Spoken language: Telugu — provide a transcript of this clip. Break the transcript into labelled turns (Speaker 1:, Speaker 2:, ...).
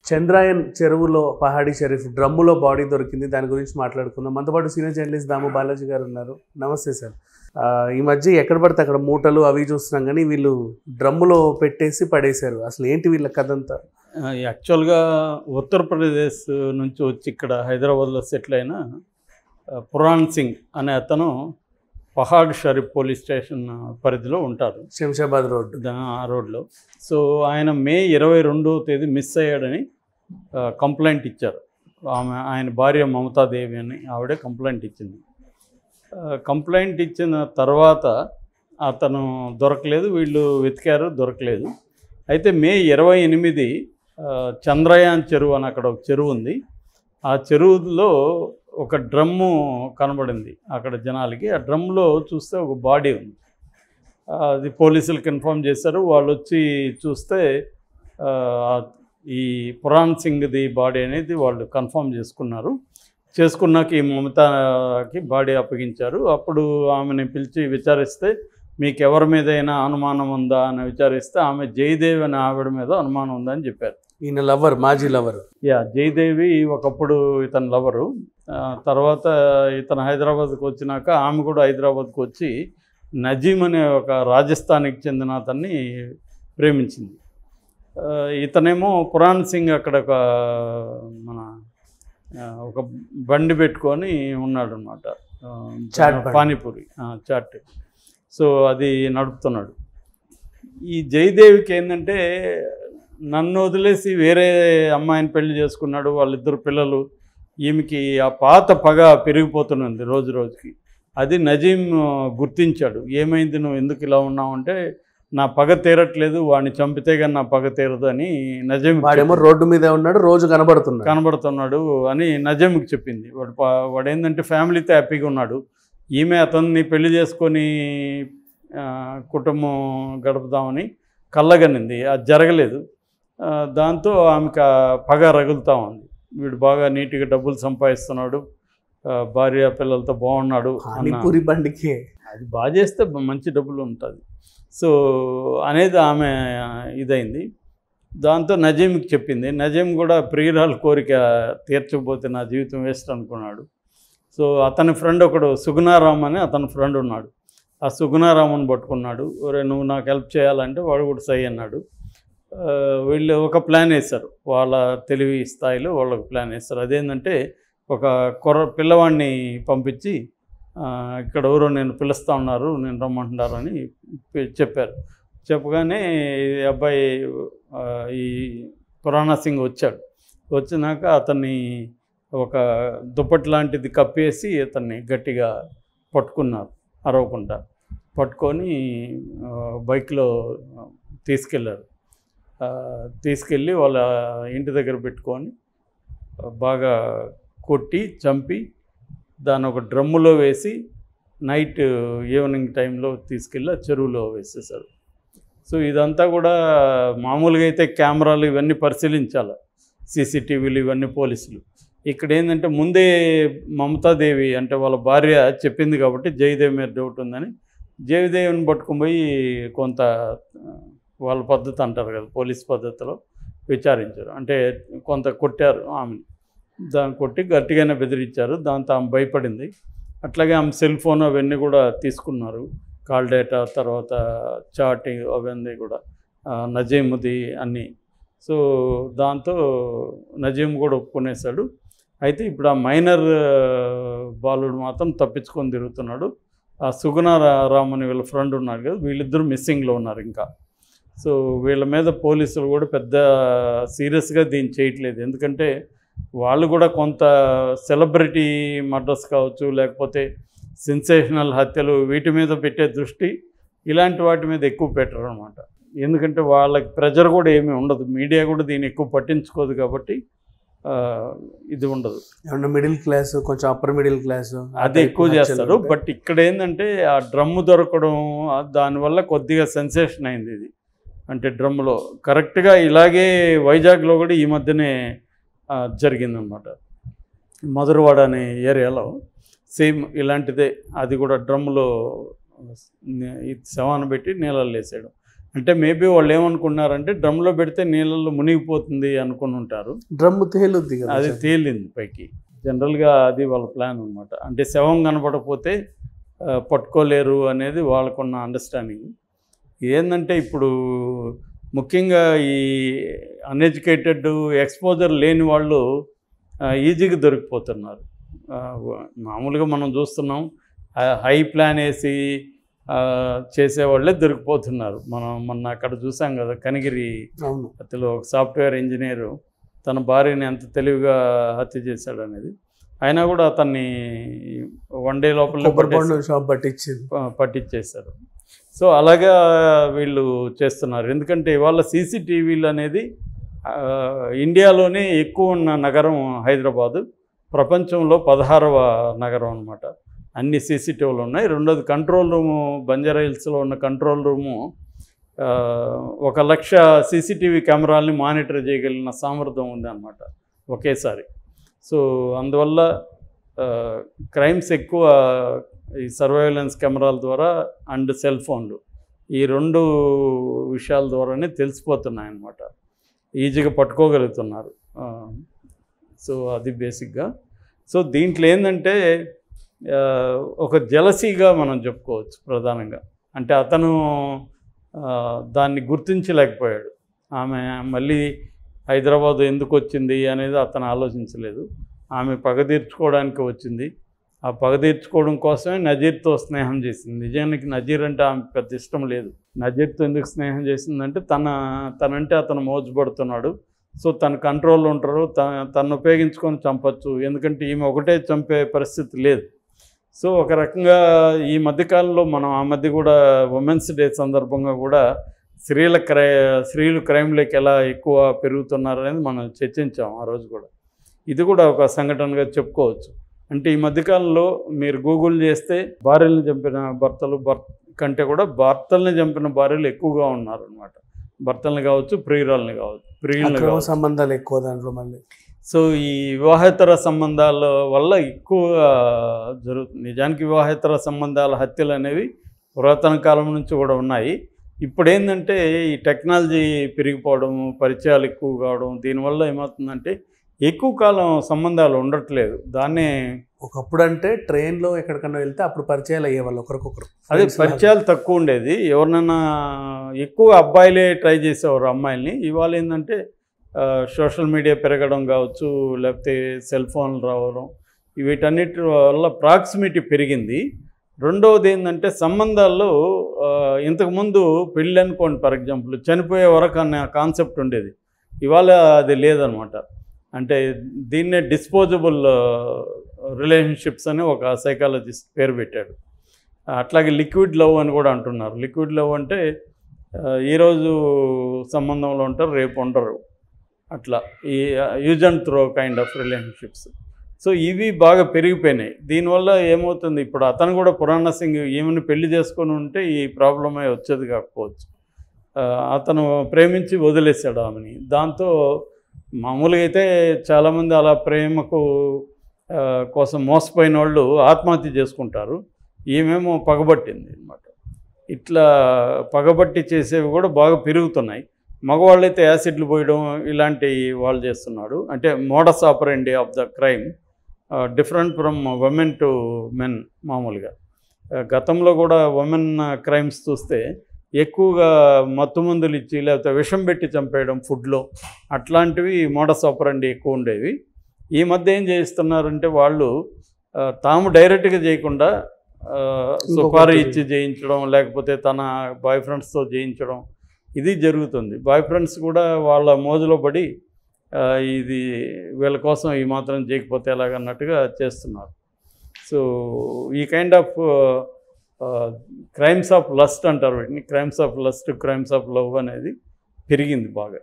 Speaker 1: చంద్రాయన్ చెరువులో పహాడి షరీఫ్ డ్రమ్ములో బాడీ దొరికింది దాని గురించి మాట్లాడుకుందాం మనతో పాటు సీనియర్ జర్నలిస్ట్ దాము బాలాజీ గారు ఉన్నారు నమస్తే సార్ ఆ, ఈ మధ్య ఎక్కడ పడితే అక్కడ మూటలు అవి చూస్తున్నాం కానీ వీళ్ళు డ్రమ్ములో పెట్టేసి పడేశారు అసలు ఏంటి వీళ్ళ కథ అంతా
Speaker 2: ఆ, యాక్చువల్గా ఉత్తరప్రదేశ్ నుంచి వచ్చి ఇక్కడ హైదరాబాద్లో సెటిల్ అయిన ఆ, పురాణ్ సింగ్ అనే అతను పహాడ్ షరీఫ్ పోలీస్ స్టేషన్ పరిధిలో ఉంటారు
Speaker 1: శంషాబాద్ రోడ్
Speaker 2: దా- ఆ రోడ్లో సో ఆయన మే ఇరవై రెండవ తేదీ మిస్ అయ్యాడని ఆ, కంప్లైంట్ ఇచ్చారు ఆమె ఆయన భార్య మమతాదేవి అని ఆవిడే కంప్లైంట్ ఇచ్చింది ఆ, కంప్లైంట్ ఇచ్చిన తర్వాత అతను దొరకలేదు వీళ్ళు వెతికారు దొరకలేదు అయితే మే ఇరవై ఎనిమిది ఆ, చంద్రయాన్ చెరువు అని అక్కడ ఒక చెరువు ఉంది ఆ చెరువులో ఒక డ్రమ్ము కనబడింది అక్కడ జనాలకి ఆ డ్రమ్లో చూస్తే ఒక బాడీ ఉంది ఆ, అది పోలీసులకు ఇన్ఫామ్ చేశారు వాళ్ళు వచ్చి చూస్తే ఆ, ఈ పురాణ్ సింగ్ది బాడీ అనేది వాళ్ళు కన్ఫర్మ్ చేసుకున్నారు చేసుకున్నాక ఈ మమతాకి బాడీ అప్పగించారు అప్పుడు ఆమెని పిలిచి విచారిస్తే మీకు ఎవరి మీదైనా అనుమానం ఉందా అని విచారిస్తే ఆమె జయదేవి అనే ఆవిడ మీద అనుమానం ఉందని చెప్పారు
Speaker 1: ఈయన లవర్ మాజీ లవర్
Speaker 2: యా జయదేవి ఒకప్పుడు ఇతని లవరు ఆ, తర్వాత ఇతను హైదరాబాద్కి వచ్చినాక ఆమె కూడా హైదరాబాద్కి వచ్చి నజీమ్ అనే ఒక రాజస్థాన్కి చెందిన అతన్ని ప్రేమించింది ఆ, ఇతనేమో పురాణ్ సింగ్ అక్కడ ఒక మన ఆ, ఒక బండి పెట్టుకొని ఉన్నాడు అనమాట
Speaker 1: చాట్ బండి.
Speaker 2: పానీపూరి ఆ, చాట్ సో అది నడుపుతున్నాడు ఈ జయదేవికి ఏంటంటే నన్ను వదిలేసి వేరే అమ్మాయిని పెళ్లి చేసుకున్నాడు వాళ్ళిద్దరు పిల్లలు ఈమెకి ఆ పాత పగ పెరిగిపోతున్నది రోజు రోజుకి అది నజీం ఆ, గుర్తించాడు ఏమైంది నువ్వు ఎందుకు ఇలా ఉన్నావు అంటే నా పగ తీరట్లేదు వాడిని చంపితే కానీ నా పగ తీరదు అని నజీం
Speaker 1: వాడేమో రోడ్డు మీద ఉన్నాడు రోజు కనబడుతున్నాడు
Speaker 2: కనబడుతున్నాడు అని నజంకి చెప్పింది వాడు పా- వాడు ఏంటంటే ఫ్యామిలీతో హ్యాపీగా ఉన్నాడు ఈమె అతన్ని పెళ్లి చేసుకొని ఆ, కుటుంబం గడుపుదామని కళ్ళగనింది అది జరగలేదు ఆ, దాంతో ఆమెకు ఆ పగ రగులుతూ ఉంది వీడు బాగా నీట్గా డబ్బులు సంపాదిస్తున్నాడు ఆ, భార్య పిల్లలతో బాగున్నాడు అన్న
Speaker 1: పానీపూరి బండికి
Speaker 2: అది బాగా చేస్తే బ- మంచి డబ్బులు ఉంటుంది సో అనేది ఆమె ఇదైంది దాంతో నజీంకి చెప్పింది నజీం కూడా ప్రియురాల కోరిక తీర్చకపోతే నా జీవితం వేస్ట్ అనుకున్నాడు సో అతని ఫ్రెండ్ ఒకడు సుగుణారామ్ అని అతని ఫ్రెండ్ ఉన్నాడు ఆ సుగుణారాముని పట్టుకున్నాడు ఒరే నువ్వు నాకు హెల్ప్ చేయాలంటే వాడు కూడా సై అన్నాడు ఆ, వీళ్ళు ఒక ప్లాన్ వేశారు వాళ్ళ తెలివి స్థాయిలో వాళ్ళకి ప్లాన్ వేస్తారు అదేంటంటే ఒక కుర్ర పిల్లవాడిని పంపించి ఆ, ఇక్కడ ఎవరో నేను పిలుస్తా ఉన్నారు నేను రమ్మంటున్నారని పె- చెప్పారు చెప్పగానే ఈ అబ్బాయి ఆ, ఈ పురాణా సింగ్ వచ్చాడు వచ్చినాక అతన్ని ఒక దుప్పటి లాంటిది కప్పేసి అతన్ని గట్టిగా పట్టుకున్నారు అరవకుండా పట్టుకొని ఆ, బైక్లో తీసుకెళ్ళారు ఆ, తీసుకెళ్ళి వాళ్ళ ఇంటి దగ్గర పెట్టుకొని ఆ, బాగా కొట్టి చంపి దాన్ని ఒక డ్రమ్ములో వేసి నైట్ ఈవినింగ్ టైంలో తీసుకెళ్ళి ఆ చెరువులో వేసేసారు సో ఇదంతా కూడా మామూలుగా అయితే కెమెరాలు ఇవన్నీ పరిశీలించాలి సీసీటీవీలు ఇవన్నీ పోలీసులు ఇక్కడ ఏంటంటే ముందే మమతాదేవి అంటే వాళ్ళ భార్య చెప్పింది కాబట్టి జయదేవి మీద డౌట్ ఉందని జయదేవిని పట్టుకొని పోయి కొంత ఆ, వాళ్ళ పద్ధతి అంటారు కదా పోలీస్ పద్ధతిలో విచారించారు అంటే కొంత కొట్టారు ఆమెను దాన్ని కొట్టి గట్టిగానే బెదిరించారు దాంతో ఆమె భయపడింది అట్లాగే ఆమె సెల్ ఫోన్ అవన్నీ కూడా తీసుకున్నారు కాల్ డేటా తర్వాత చాటింగ్ అవన్నీ కూడా ఆ, నజీముది అన్నీ సో దాంతో నజీం కూడా ఒప్పుకునేశాడు అయితే ఇప్పుడు ఆ మైనర్ బాలుడు మాత్రం తప్పించుకొని తిరుగుతున్నాడు ఆ సుగుణ రా- రామని వీళ్ళ ఫ్రెండ్ ఉన్నాడు కదా వీళ్ళిద్దరూ మిస్సింగ్లో ఉన్నారు ఇంకా సో వీళ్ళ మీద పోలీసులు కూడా పెద్ద సీరియస్గా దీన్ని చేయట్లేదు ఎందుకంటే వాళ్ళు కూడా కొంత సెలబ్రిటీ మర్డర్స్ కావచ్చు లేకపోతే సెన్సేషనల్ హత్యలు వీటి మీద పెట్టే దృష్టి ఇలాంటి వాటి మీద ఎక్కువ పెట్టరు అనమాట ఎందుకంటే వాళ్ళకి ప్రెజర్ కూడా ఏమీ ఉండదు మీడియా కూడా దీన్ని ఎక్కువ పట్టించుకోదు కాబట్టి ఆ, ఇది ఉండదు
Speaker 1: ఏమన్నా మిడిల్ క్లాస్ కొంచెం అప్పర్ మిడిల్ క్లాస్
Speaker 2: అది ఎక్కువ చేస్తారు బట్ ఇక్కడ ఏంటంటే ఆ డ్రమ్ము దొరకడం ఆ దానివల్ల కొద్దిగా సెన్సేషన్ అయింది ఇది అంటే డ్రమ్ములో కరెక్ట్గా ఇలాగే వైజాగ్లో కూడా ఈ మధ్యనే ఆ, జరిగిందనమాట మధురవాడ అనే ఏరియాలో సేమ్ ఇలాంటిదే అది కూడా డ్రమ్ములో ఈ శవాన్ని పెట్టి నీళ్ళల్లో వేసాడు అంటే మేబీ వాళ్ళు ఏమనుకున్నారంటే డ్రమ్లో పెడితే నీళ్ళల్లో మునిగిపోతుంది అనుకుని ఉంటారు
Speaker 1: డ్రమ్ తేలుద్ది కదా
Speaker 2: అది
Speaker 1: సార్.
Speaker 2: తేలింది పైకి జనరల్గా అది వాళ్ళ ప్లాన్ అనమాట అంటే శవం కనపడకపోతే ఆ, పట్టుకోలేరు అనేది వాళ్ళకున్న అండర్స్టాండింగ్ ఏంటంటే ఇప్పుడు ముఖ్యంగా ఈ అన్ఎడ్యుకేటెడ్ ఎక్స్పోజర్ లేని వాళ్ళు ఆ, ఈజీగా దొరికిపోతున్నారు ఆ, మామూలుగా మనం చూస్తున్నాం హై ప్లాన్ వేసి ఆ, చేసేవాళ్ళే దొరికిపోతున్నారు మనం మొన్న అక్కడ చూసాం కదా కనిగిరి
Speaker 1: అవును
Speaker 2: అతను ఒక సాఫ్ట్వేర్ ఇంజనీరు తన భార్యని ఎంత తెలివిగా హత్య చేశాడు అనేది అయినా కూడా అతన్ని వన్ డే లోపల
Speaker 1: కొబ్బరి బొండం షాప్ పట్టించింది
Speaker 2: పట్టించేశారు సో అలాగా వీళ్ళు చేస్తున్నారు ఎందుకంటే ఇవాళ సీసీటీవీలు అనేది ఆ, ఇండియాలోనే ఎక్కువ ఉన్న నగరం హైదరాబాదు ప్రపంచంలో పదహారవ నగరం అనమాట అన్ని సీసీటీవీలు ఉన్నాయి రెండోది కంట్రోల్ రూము బంజారా హిల్స్లో ఉన్న కంట్రోల్ రూము ఆ, ఒక లక్ష సీసీటీవీ కెమెరాల్ని మానిటర్ చేయగలిగిన సామర్థ్యం ఉంది అనమాట ఒకేసారి సో అందువల్ల క్రైమ్స్ ఎక్కువ ఈ సర్వైలెన్స్ కెమెరాల ద్వారా అండ్ సెల్ ఫోన్లు ఈ రెండు విషయాల ద్వారానే తెలిసిపోతున్నాయి అన్నమాట ఈజీగా పట్టుకోగలుగుతున్నారు ఆ, సో అది బేసిక్గా సో దీంట్లో ఏంటంటే ఆ, ఒక జలసీగా మనం చెప్పుకోవచ్చు ప్రధానంగా అంటే అతను ఆ, దాన్ని గుర్తించలేకపోయాడు ఆమె మళ్ళీ హైదరాబాద్ ఎందుకు వచ్చింది అనేది అతను ఆలోచించలేదు ఆమె పగ తీర్చుకోవడానికి వచ్చింది ఆ పగ తీర్చుకోవడం కోసమే నజీర్తో స్నేహం చేసింది నిజానికి నజీర్ అంటే ఆమె పెద్ద ఇష్టం లేదు నజీర్తో ఎందుకు స్నేహం చేసిందంటే తన తనంటే అతను మోజుపడుతున్నాడు సో తన కంట్రోల్లో ఉంటారు తన తను ఉపయోగించుకొని చంపచ్చు ఎందుకంటే ఈమె ఒకటే చంపే పరిస్థితి లేదు సో ఒక రకంగా ఈ మధ్యకాలంలో మనం ఆ మధ్య కూడా ఉమెన్స్ డే సందర్భంగా కూడా స్త్రీల క్రై స్త్రీలు క్రైమ్లోకి ఎలా ఎక్కువ పెరుగుతున్నారు అనేది మనం చర్చించాం ఆ రోజు కూడా ఇది కూడా ఒక సంఘటనగా చెప్పుకోవచ్చు అంటే ఈ మధ్యకాలంలో మీరు గూగుల్ చేస్తే భార్యలను చంపిన భర్తలు భర్త కంటే కూడా భర్తల్ని చంపిన భార్యలు ఎక్కువగా ఉన్నారు అనమాట భర్తల్ని కావచ్చు ప్రియురాలని కావచ్చు ప్రియుల్ని
Speaker 1: అక్రమ
Speaker 2: కావచ్చు
Speaker 1: సంబంధాలు ఎక్కువ దాంట్లో మళ్ళీ
Speaker 2: సో ఈ వివాహేతర సంబంధాల వల్ల ఎక్కువ జరుగుతుంది నిజానికి వివాహేతర సంబంధాల హత్యలు అనేవి పురాతన కాలం నుంచి కూడా ఉన్నాయి ఇప్పుడు ఏంటంటే ఈ టెక్నాలజీ పెరిగిపోవడం పరిచయాలు ఎక్కువ కావడం దీనివల్ల ఏమవుతుందంటే ఎక్కువ కాలం సంబంధాలు ఉండట్లేదు దాన్నే
Speaker 1: ఒకప్పుడు అంటే ట్రైన్ లో ఎక్కడికన్నా వెళ్తే అప్పుడు పరిచయాలు అయ్యేవాళ్ళు ఒకరికొకరు
Speaker 2: అదే
Speaker 1: Friends లాగా.
Speaker 2: పరిచయాలు తక్కువ ఉండేది ఎవరినైనా ఎక్కువ అబ్బాయిలే ట్రై చేసేవారు అమ్మాయిల్ని ఇవాళ ఏంటంటే సోషల్ మీడియా పెరగడం కావచ్చు లేకపోతే సెల్ ఫోన్లు రావడం వీటన్నిటి వల్ల ప్రాక్సిమిటీ పెరిగింది రెండవది ఏంటంటే సంబంధాల్లో ఆ, ఇంతకుముందు పెళ్ళి అనుకోండి ఫర్ ఎగ్జాంపుల్ చనిపోయే వరకు అనే కాన్సెప్ట్ ఉండేది ఇవాళ అది లేదనమాట అంటే దీన్నే డిస్పోజబుల్ రిలేషన్షిప్స్ అని ఒక సైకాలజిస్ట్ పేరు పెట్టాడు అట్లాగే లిక్విడ్ లవ్ అని కూడా అంటున్నారు లిక్విడ్ లవ్ అంటే ఆ, ఈరోజు సంబంధంలో ఉంటారు రేపు ఉండరు అట్లా ఈ use and throw kind of relationships so ఇవి బాగా పెరిగిపోయినాయి దీనివల్ల ఏమవుతుంది ఇప్పుడు అతను కూడా పురాణ సింగ్ ఈమెను పెళ్లి చేసుకొని ఉంటే ఈ ప్రాబ్లమే వచ్చేది కాకపోవచ్చు ఆ, అతను ప్రేమించి వదిలేశాడు ఆమెని దాంతో మామూలుగా అయితే చాలామంది అలా ప్రేమకు ఆ, కోసం మోసపోయిన వాళ్ళు ఆత్మహత్య చేసుకుంటారు ఈమెమో పగబట్టింది అనమాట ఇట్లా పగబట్టి చేసేవి కూడా బాగా పెరుగుతున్నాయి మగవాళ్ళైతే యాసిడ్లు పోయడం ఇలాంటి వాళ్ళు చేస్తున్నాడు అంటే modus operandi of the crime different from women to men మామూలుగా ఆ, గతంలో కూడా ఉమెన్ క్రైమ్స్ చూస్తే ఎక్కువగా మత్తు మందులు ఇచ్చి లేకపోతే విషం పెట్టి చంపేయడం ఫుడ్లో అట్లాంటివి మోడస్ ఆపరండి ఎక్కువ ఉండేవి ఈ మధ్య ఏం చేస్తున్నారంటే వాళ్ళు ఆ, తాము డైరెక్ట్గా చేయకుండా ఆ, సుపారీ ఇచ్చి చేయించడం లేకపోతే తన బాయ్ ఫ్రెండ్స్తో చేయించడం ఇది జరుగుతుంది బాయ్ ఫ్రెండ్స్ కూడా వాళ్ళ మోజులో పడి ఆ, ఇది వీళ్ళ కోసం ఈ మాత్రం చేయకపోతే ఎలాగన్నట్టుగా చేస్తున్నారు సో ఈ kind of crimes of lust అంటారు వీటిని crimes of lust crimes of love అనేది పెరిగింది బాగా